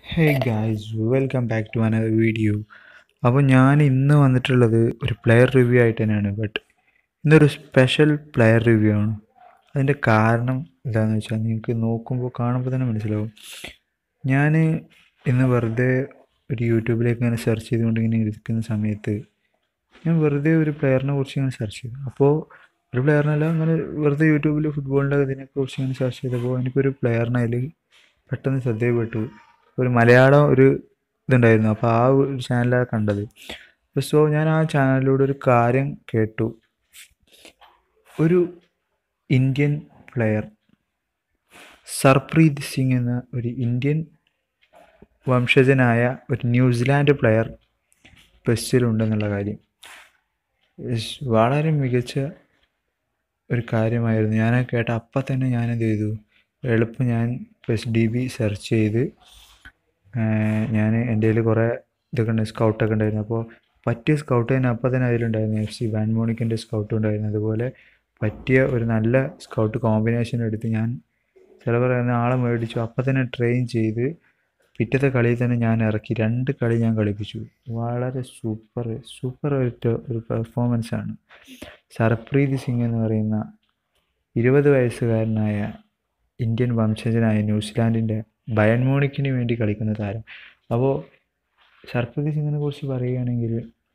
hey guys welcome back to another video അപ്പോൾ ഞാൻ ഇന്ന് വന്നിട്ടുള്ളത് ഒരു പ്ലെയർ റിവ്യൂ ആയിട്ട് തന്നെയാണ് ബട്ട് ഇന്നൊരു സ്പെഷ്യൽ പ്ലെയർ റിവ്യൂ ആണ് അതിൻ്റെ കാരണം എന്താണെന്ന് വെച്ചാൽ നിങ്ങൾക്ക് നോക്കുമ്പോൾ കാണുമ്പോൾ തന്നെ മനസ്സിലാവും ഞാൻ ഇന്ന് വെറുതെ ഒരു യൂട്യൂബിലേക്ക് ഇങ്ങനെ സെർച്ച് ചെയ്തുകൊണ്ട് ഇങ്ങനെ ഇരിക്കുന്ന സമയത്ത് ഞാൻ വെറുതെ ഒരു പ്ലെയറിനെ കുറിച്ച് ഇങ്ങനെ സെർച്ച് ചെയ്തു അപ്പോൾ ഒരു പ്ലെയറിനല്ല അങ്ങനെ വെറുതെ യൂട്യൂബിൽ ഫുട്ബോളിൻ്റെ ഇതിനെക്കുറിച്ച് ഇങ്ങനെ സെർച്ച് ചെയ്തപ്പോൾ എനിക്കൊരു പ്ലെയറിനെ അതിൽ പെട്ടെന്ന് ശ്രദ്ധയിൽപ്പെട്ടു ഒരു മലയാളം ഒരു ഇതുണ്ടായിരുന്നു അപ്പോൾ ആ ഒരു ചാനലാണ് കണ്ടത് സോ ഞാൻ ആ ചാനലിലൂടെ ഒരു കാര്യം കേട്ടു ഒരു ഇന്ത്യൻ പ്ലെയർ സർപ്രീത് സിംഗ് എന്ന ഒരു ഇന്ത്യൻ വംശജനായ ഒരു ന്യൂസിലാൻഡ് പ്ലെയർ പെസ്റ്റിലുണ്ടെന്നുള്ള കാര്യം Yes, വളരെ മികച്ച ഒരു കാര്യമായിരുന്നു ഞാൻ കേട്ട അപ്പം തന്നെ ഞാൻ എന്ത് ചെയ്തു എളുപ്പം ഞാൻ പെസ് ഡി ബി സെർച്ച് ചെയ്ത് ഞാൻ എൻ്റെ കയ്യിൽ കുറേ ഇതൊക്കെ ഉണ്ട് സ്കൗട്ടൊക്കെ ഉണ്ടായിരുന്നു അപ്പോൾ പറ്റിയ സ്കൗട്ട് തന്നെ അപ്പം തന്നെ അതിലുണ്ടായിരുന്നു എഫ് സി വാൻമോണിക്കിൻ്റെ സ്കൗട്ടും ഉണ്ടായിരുന്നു അതുപോലെ പറ്റിയ ഒരു നല്ല സ്കൗട്ട് കോമ്പിനേഷൻ എടുത്ത് ഞാൻ ചില പറയുന്ന ആളെ മേടിച്ചു അപ്പം തന്നെ ട്രെയിൻ ചെയ്ത് പിറ്റത്തെ കളിയിൽ തന്നെ ഞാൻ ഇറക്കി രണ്ട് കളി ഞാൻ കളിപ്പിച്ചു വളരെ സൂപ്പർ സൂപ്പർ ആയിട്ട് ഒരു പെർഫോമൻസ് ആണ് സർപ്രീത് സിംഗ് എന്ന് പറയുന്ന ഇരുപത് വയസ്സുകാരനായ ഇന്ത്യൻ വംശജനായ ന്യൂസിലാൻഡിൻ്റെ ബയൺ മോണിക്കിന് വേണ്ടി കളിക്കുന്ന താരം അപ്പോൾ സർപ്രീത് സിംഗിനെ കുറിച്ച് പറയുകയാണെങ്കിൽ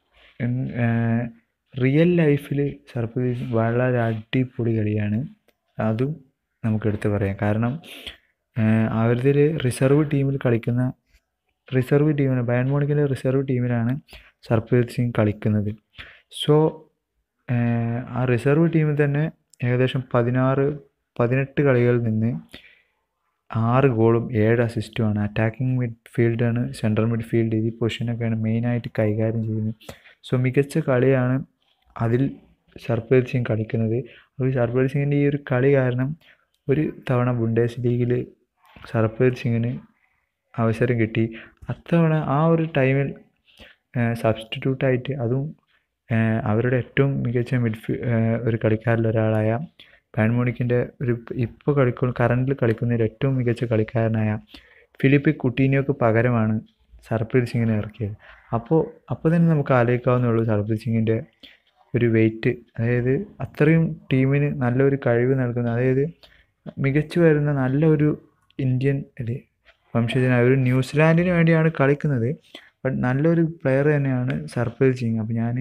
റിയൽ ലൈഫിൽ സർപ്രീത് സിംഗ് വളരെ അടിപൊളി കളിയാണ് അതും നമുക്ക് എടുത്ത് പറയാം കാരണം അവരുടെ റിസർവ് ടീമിൽ കളിക്കുന്ന റിസർവ് ടീമിന് ബയൺ മോണിക്കിൻ്റെ റിസർവ് ടീമിലാണ് സർപ്രീത് സിംഗ് കളിക്കുന്നത് സോ ആ റിസർവ് ടീമിൽ തന്നെ ഏകദേശം പതിനാറ് പതിനെട്ട് കളികളിൽ നിന്ന് ആറ് ഗോളും ഏഴ് അസിസ്റ്റുമാണ് അറ്റാക്കിംഗ് മിഡ്ഫീൽഡാണ് സെൻട്രൽ മിഡ്ഫീൽഡ് ഈ പൊസിഷനൊക്കെയാണ് മെയിനായിട്ട് കൈകാര്യം ചെയ്യുന്നത് സോ മികച്ച കളിയാണ് അതിൽ സർപ്രീത് സിംഗ് കളിക്കുന്നത് അപ്പോൾ സർപ്രീത് സിംഗിൻ്റെ ഈ ഒരു കളി കാരണം ഒരു തവണ ബുണ്ടേസ് ലീഗിൽ സർപ്രീത് സിംഗിന് അവസരം കിട്ടി അത്തവണ ആ ഒരു ടൈമിൽ സബ്സ്റ്റിറ്റ്യൂട്ടായിട്ട് അതും അവരുടെ ഏറ്റവും മികച്ച മിഡ്ഫീ ഒരു കളിക്കാരിൽ ഒരാളായ ബാൻമോണിക്കിൻ്റെ ഒരു ഇപ്പോൾ കളിക്കുന്ന കറണ്ടിൽ കളിക്കുന്നതിൽ ഏറ്റവും മികച്ച കളിക്കാരനായ ഫിലിപ്പ് കുട്ടീനിയോക്ക് പകരമാണ് സർപ്രീത് സിംഗിനെ ഇറക്കിയത് അപ്പോൾ അപ്പോൾ തന്നെ നമുക്ക് ആലോചിക്കാവുന്നേ ഉള്ളൂ സർപ്രീത് സിംഗിൻ്റെ ഒരു വെയിറ്റ് അതായത് അത്രയും ടീമിന് നല്ലൊരു കഴിവ് നൽകുന്ന അതായത് മികച്ചു വരുന്ന നല്ലൊരു ഇന്ത്യൻ ഇത് വംശജനായ ഒരു ന്യൂസിലാൻഡിന് വേണ്ടിയാണ് കളിക്കുന്നത് ബട്ട് നല്ലൊരു പ്ലെയർ തന്നെയാണ് സർപ്രൈസ് സിംഗ് അപ്പോൾ ഞാൻ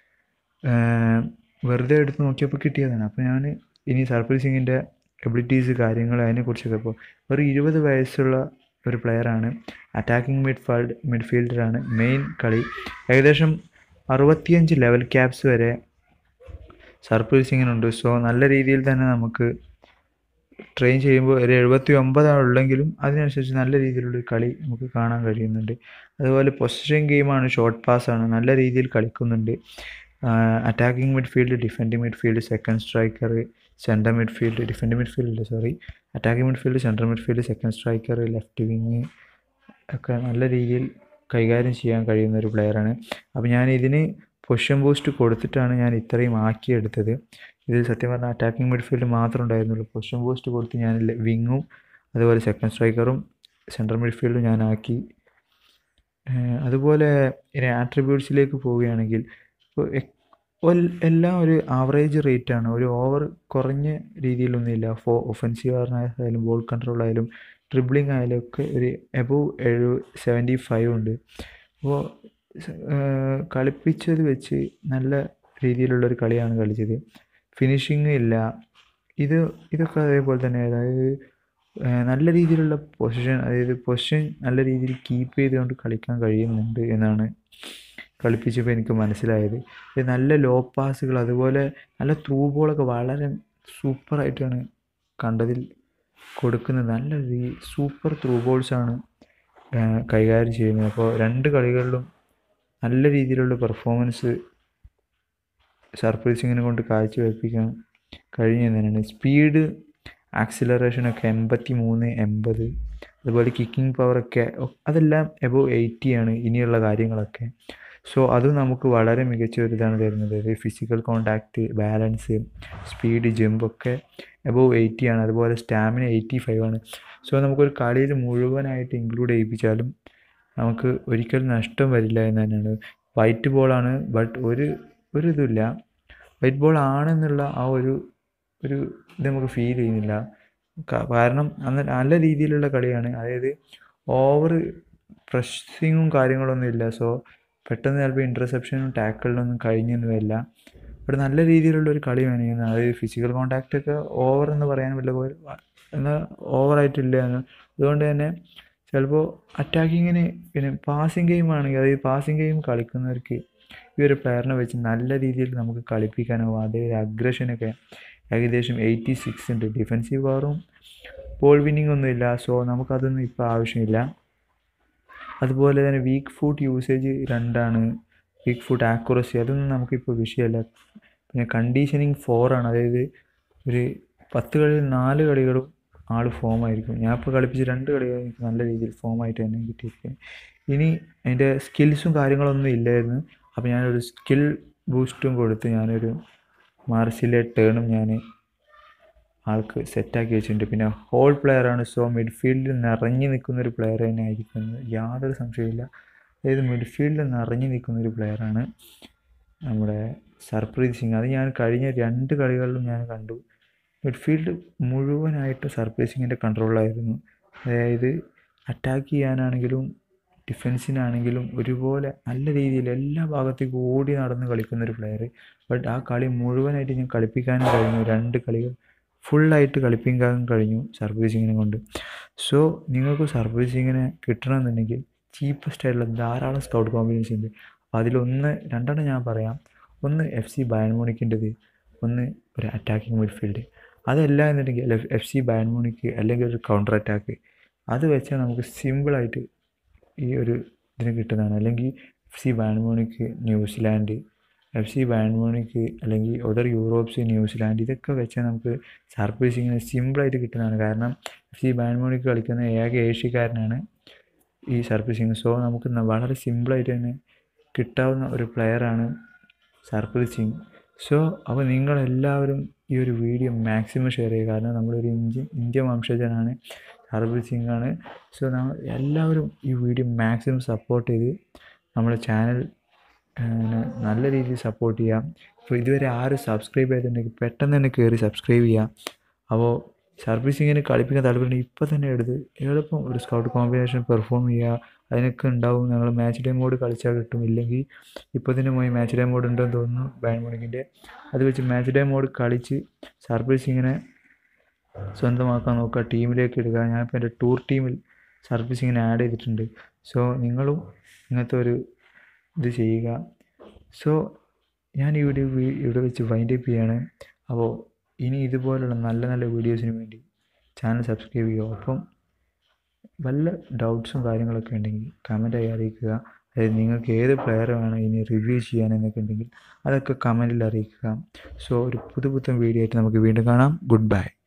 വെറുതെ എടുത്ത് നോക്കിയപ്പോൾ കിട്ടിയതാണ് അപ്പോൾ ഞാൻ ഇനി സർപ്രൈസ് സിംഗിൻ്റെ എബിലിറ്റീസ് കാര്യങ്ങൾ അതിനെക്കുറിച്ചൊക്കെ ഇപ്പോൾ ഒരു ഇരുപത് വയസ്സുള്ള ഒരു പ്ലെയറാണ് അറ്റാക്കിംഗ് മിഡ്ഫീൽഡ് മിഡ്ഫീൽഡറാണ് മെയിൻ കളി ഏകദേശം അറുപത്തിയഞ്ച് ലെവൽ ക്യാപ്സ് വരെ സർപ്രൈസ് സിംഗിനുണ്ട് സോ നല്ല രീതിയിൽ തന്നെ നമുക്ക് ട്രെയിൻ ചെയ്യുമ്പോൾ ഒരു എഴുപത്തി ഒമ്പതാണ് ഉള്ളെങ്കിലും അതിനനുസരിച്ച് നല്ല രീതിയിലുള്ള കളി നമുക്ക് കാണാൻ കഴിയുന്നുണ്ട് അതുപോലെ പൊസിഷൻ ഗെയിമാണ് ഷോർട്ട് പാസ്സാണ് നല്ല രീതിയിൽ കളിക്കുന്നുണ്ട് attacking midfield defending midfield second striker centre midfield defend midfield ഇല്ല sorry attacking midfield central midfield second striker left wing ഒക്കെ നല്ല രീതിയിൽ കൈകാര്യം ചെയ്യാൻ കഴിയുന്ന ഒരു പ്ലെയറാണ് അപ്പോൾ ഞാൻ ഇതിന് പൊസിഷൻ ബൂസ്റ്റ് കൊടുത്തിട്ടാണ് ഞാൻ ഇത്രയും ആക്കിയെടുത്തത് ഇതിൽ സത്യം പറഞ്ഞാൽ അറ്റാക്കിംഗ് മിഡ്ഫീൽഡ് മാത്രമേ ഉണ്ടായിരുന്നുള്ളൂ പൊസിഷൻ ബൂസ്റ്റ് കൊടുത്ത് ഞാൻ വിങ്ങും അതുപോലെ സെക്കൻഡ് സ്ട്രൈക്കറും സെൻട്രൽ മിഡ്ഫീൽഡും ഞാൻ ആക്കി അതുപോലെ ഇനി ആട്രിബ്യൂട്ട്സിലേക്ക് പോവുകയാണെങ്കിൽ ഇപ്പോൾ എല്ലാം ഒരു ആവറേജ് റേറ്റ് ആണ് ഒരു ഓവർ കുറഞ്ഞ രീതിയിലൊന്നുമില്ല ഫോ ഒഫൻസീവ് ആയാലും ബോൾ കൺട്രോൾ ആയാലും ഡ്രിബ്ലിംഗ് ആയാലും ഒക്കെ ഒരു എബോവ് എഴു സെവൻറ്റി ഫൈവ് ഉണ്ട് അപ്പോൾ കളിപ്പിച്ചത് വെച്ച് നല്ല രീതിയിലുള്ളൊരു കളിയാണ് കളിച്ചത് ഫിനിഷിങ് ഇല്ല ഇത് ഇതൊക്കെ അതേപോലെ തന്നെ അതായത് നല്ല രീതിയിലുള്ള പൊസിഷൻ അതായത് പൊസിഷൻ നല്ല രീതിയിൽ കീപ്പ് ചെയ്തുകൊണ്ട് കളിക്കാൻ കഴിയുന്നുണ്ട് എന്നാണ് കളിപ്പിച്ചപ്പോൾ എനിക്ക് മനസ്സിലായത് നല്ല ലോ പാസുകൾ അതുപോലെ നല്ല ത്രൂ ബോളൊക്കെ വളരെ സൂപ്പറായിട്ടാണ് കണ്ടതിൽ കൊടുക്കുന്നത് നല്ല സൂപ്പർ ത്രൂ ബോൾസാണ് കൈകാര്യം ചെയ്യുന്നത് അപ്പോൾ രണ്ട് കളികളിലും നല്ല രീതിയിലുള്ള പെർഫോമൻസ് സർപ്രൈസ് സിംഗിനെ കൊണ്ട് കാഴ്ചവെപ്പിക്കാൻ കഴിഞ്ഞതാണ് സ്പീഡ് ആക്സിലറേഷനൊക്കെ എൺപത്തി മൂന്ന് എൺപത് അതുപോലെ കിക്കിംഗ് പവറൊക്കെ അതെല്ലാം എബോവ് എയ്റ്റി ആണ് ഇനിയുള്ള കാര്യങ്ങളൊക്കെ സോ അതും നമുക്ക് വളരെ മികച്ച ഒരു ഇതാണ് തരുന്നത് അതായത് ഫിസിക്കൽ കോണ്ടാക്റ്റ് ബാലൻസ് സ്പീഡ് ജമ്പൊക്കെ എബോവ് എയ്റ്റി ആണ് അതുപോലെ സ്റ്റാമിന എയ്റ്റി ഫൈവ് ആണ് സോ നമുക്കൊരു കളിയിൽ മുഴുവനായിട്ട് ഇൻക്ലൂഡ് ചെയ്യിപ്പിച്ചാലും നമുക്ക് ഒരിക്കലും നഷ്ടം വരില്ല എന്ന് തന്നെയാണ് വൈറ്റ് ബോളാണ് ബട്ട് ഒരു ഒരു ഇതുമില്ല വൈറ്റ് ബോൾ ആണെന്നുള്ള ആ ഒരു ഒരു ഇത് നമുക്ക് ഫീൽ ചെയ്യുന്നില്ല ക- കാരണം അന്ന് നല്ല രീതിയിലുള്ള കളിയാണ് അതായത് ഓവർ പ്രസ്സിങ്ങും കാര്യങ്ങളൊന്നും ഇല്ല സോ പെട്ടെന്ന് ചിലപ്പോൾ ഇൻ്റർസെപ്ഷനും ടാക്കിളിനൊന്നും കഴിഞ്ഞൊന്നുമില്ല ഇവിടെ നല്ല രീതിയിലുള്ള ഒരു കളി വേണമെങ്കിൽ അതായത് ഫിസിക്കൽ കോണ്ടാക്റ്റ് ഒക്കെ ഓവർ എന്ന് പറയാൻ വല്ല പോലെ എന്നാൽ ഓവറായിട്ടില്ല എന്ന് അതുകൊണ്ട് തന്നെ ചിലപ്പോൾ അറ്റാക്കിങ്ങിന് പിന്നെ പാസിങ് ഗെയിം ആണെങ്കിൽ അതായത് പാസിങ് ഗെയിം കളിക്കുന്നവർക്ക് ഈ ഒരു പ്ലെയറിനെ വെച്ച് നല്ല രീതിയിൽ നമുക്ക് കളിപ്പിക്കാനാവും അതേ അഗ്രഷനൊക്കെ ഏകദേശം എയ്റ്റി സിക്സ് ഉണ്ട് ഡിഫെൻസീവ് പവറും ബോൾ വിന്നിംഗ് ഒന്നുമില്ല സോ നമുക്കതൊന്നും ഇപ്പോൾ ആവശ്യമില്ല അതുപോലെ തന്നെ വീക്ക് ഫുട്ട് യൂസേജ് രണ്ടാണ് വീക്ക് ഫുട്ട് ആക്യുറസി അതൊന്നും നമുക്കിപ്പോൾ വിഷയമല്ല പിന്നെ കണ്ടീഷനിങ് ഫോറാണ് അതായത് ഒരു പത്ത് കളിയിൽ നാല് കളികളും ആൾ ഫോം ആയിരിക്കും ഞാൻ ഇപ്പോൾ കളിപ്പിച്ച രണ്ട് കളികൾ എനിക്ക് നല്ല രീതിയിൽ ഫോം ആയിട്ട് തന്നെ കിട്ടിയിരിക്കുന്നത് ഇനി അതിൻ്റെ സ്കിൽസും കാര്യങ്ങളൊന്നും ഇല്ലായിരുന്നു അപ്പോൾ ഞാനൊരു സ്കിൽ ബൂസ്റ്റും കൊടുത്ത് ഞാനൊരു മാർസിലെ ടേണും ഞാൻ ആൾക്ക് സെറ്റാക്കി വെച്ചിട്ടുണ്ട് പിന്നെ ഹോൾ പ്ലെയറാണ് സോ മിഡ്ഫീൽഡിൽ നിറഞ്ഞു നിൽക്കുന്ന ഒരു പ്ലെയർ തന്നെ ആയിരിക്കുന്നത് യാതൊരു സംശയമില്ല അതായത് മിഡ്ഫീൽഡിൽ നിറഞ്ഞു നിൽക്കുന്ന ഒരു പ്ലെയറാണ് നമ്മുടെ സർപ്രീത് സിംഗ് അത് ഞാൻ കഴിഞ്ഞ രണ്ട് കളികളിലും ഞാൻ കണ്ടു മിഡ്ഫീൽഡ് മുഴുവനായിട്ട് സർപ്രീത് സിംഗിൻ്റെ കൺട്രോളിലായിരുന്നു അതായത് അറ്റാക്ക് ചെയ്യാനാണെങ്കിലും ഡിഫെൻസിനാണെങ്കിലും ഒരുപോലെ നല്ല രീതിയിൽ എല്ലാ ഭാഗത്തേക്കും ഓടി നടന്ന് കളിക്കുന്ന ഒരു പ്ലെയർ ബട്ട് ആ കളി മുഴുവനായിട്ട് ഞാൻ കളിപ്പിക്കാനും കഴിഞ്ഞു രണ്ട് കളികൾ ഫുള്ളായിട്ട് കളിപ്പിക്കാൻ കഴിഞ്ഞു സർവീസിങ്ങിനെ കൊണ്ട് സോ നിങ്ങൾക്ക് സർവീസിങ്ങിനെ കിട്ടണമെന്നുണ്ടെങ്കിൽ ചീപ്പസ്റ്റ് ആയിട്ടുള്ള ധാരാളം സ്കൗട്ട് കോമ്പിനേഷൻ ഉണ്ട് അപ്പോൾ അതിലൊന്ന് രണ്ടെണ്ണം ഞാൻ പറയാം ഒന്ന് എഫ് സി ബയൺമോണിക്കിൻ്റെത് ഒന്ന് ഒരു അറ്റാക്കിംഗ് മിഡ്ഫീൽഡ് അതല്ല എന്നുണ്ടെങ്കിൽ എഫ് സി ബയൺമോണിക്ക് അല്ലെങ്കിൽ ഒരു കൗണ്ടർ അറ്റാക്ക് അത് വെച്ചാൽ നമുക്ക് സിമ്പിളായിട്ട് ഈ ഒരു ഇതിന് കിട്ടുന്നതാണ് അല്ലെങ്കിൽ F C Bayern Munich New Zealand F C Bayern Munich അല്ലെങ്കിൽ അതർ യൂറോപ്സ് ന്യൂസിലാൻഡ് ഇതൊക്കെ വെച്ചാൽ നമുക്ക് സർപ്രൈസിങ്ങിന് സിമ്പിളായിട്ട് കിട്ടുന്നതാണ് കാരണം എഫ് സി ബാൻമോണിക്ക് കളിക്കുന്ന ഏക ഏഷ്യക്കാരനാണ് ഈ സർപ്രൈസിങ് സോ നമുക്ക് ന- വളരെ സിമ്പിളായിട്ട് തന്നെ കിട്ടാവുന്ന ഒരു പ്ലെയറാണ് സർപ്രൈസ് സിംഗ് സോ അപ്പോൾ നിങ്ങളെല്ലാവരും ഈ ഒരു വീഡിയോ മാക്സിമം ഷെയർ ചെയ്യുക കാരണം നമ്മളൊരു ഇന്ത്യ ഇന്ത്യ വംശജനാണ് സർപ്രൈസ് സിംഗ് ആണ് സോ നമ്മൾ എല്ലാവരും ഈ വീഡിയോ മാക്സിമം സപ്പോർട്ട് ചെയ്ത് നമ്മുടെ ചാനൽ നല്ല രീതിയിൽ സപ്പോർട്ട് ചെയ്യാം അപ്പോൾ ഇതുവരെ ആരും സബ്സ്ക്രൈബ് ചെയ്തിട്ടുണ്ടെങ്കിൽ പെട്ടെന്ന് തന്നെ കയറി സബ്സ്ക്രൈബ് ചെയ്യാം അപ്പോൾ സർവീസിങ്ങിന് കളിപ്പിക്കാൻ താല്പര്യം ഇപ്പോൾ തന്നെ എടുത്ത് എളുപ്പം ഒരു സ്കൗട്ട് കോമ്പിനേഷൻ പെർഫോം ചെയ്യുക അതിനൊക്കെ ഉണ്ടാവും ഞങ്ങൾ മാച്ച് ഡേ മോഡ് കളിച്ചാൽ കിട്ടും ഇല്ലെങ്കിൽ ഇപ്പോൾ തന്നെ പോയി മാച്ച് ഡേ മോഡ് ഉണ്ടെന്ന് തോന്നുന്നു ബാൻ മോണിക്കിൻ്റെ അത് വെച്ച് മാച്ച് ഡേ മോഡ് കളിച്ച് സർവീസിങ്ങിനെ സ്വന്തമാക്കാൻ നോക്കുക ടീമിലേക്ക് ഇടുക ഞാനിപ്പോൾ എൻ്റെ ടൂർ ടീമിൽ സർവീസിങ്ങിനെ ആഡ് ചെയ്തിട്ടുണ്ട് സോ നിങ്ങളും ഇങ്ങനത്തെ ഒരു ഇത് ചെയ്യുക സോ ഞാൻ ഈ വീഡിയോ വീ- ഇവിടെ വെച്ച് വൈൻഡ് അപ്പ് ചെയ്യാണ് അപ്പോൾ ഇനി ഇതുപോലുള്ള നല്ല നല്ല വീഡിയോസിന് വേണ്ടി ചാനൽ സബ്സ്ക്രൈബ് ചെയ്യുക ഒപ്പം വല്ല ഡൗട്ട്സും കാര്യങ്ങളൊക്കെ ഉണ്ടെങ്കിൽ കമൻറ്റായി അറിയിക്കുക അതായത് നിങ്ങൾക്ക് ഏത് പ്ലെയർ വേണം ഇനി റിവ്യൂ ചെയ്യാൻ എന്നൊക്കെ ഉണ്ടെങ്കിൽ അതൊക്കെ കമൻറ്റിൽ അറിയിക്കുക സോ ഒരു പുതു പുത്തൻ വീഡിയോ ആയിട്ട് നമുക്ക് വീണ്ടും കാണാം ഗുഡ് ബൈ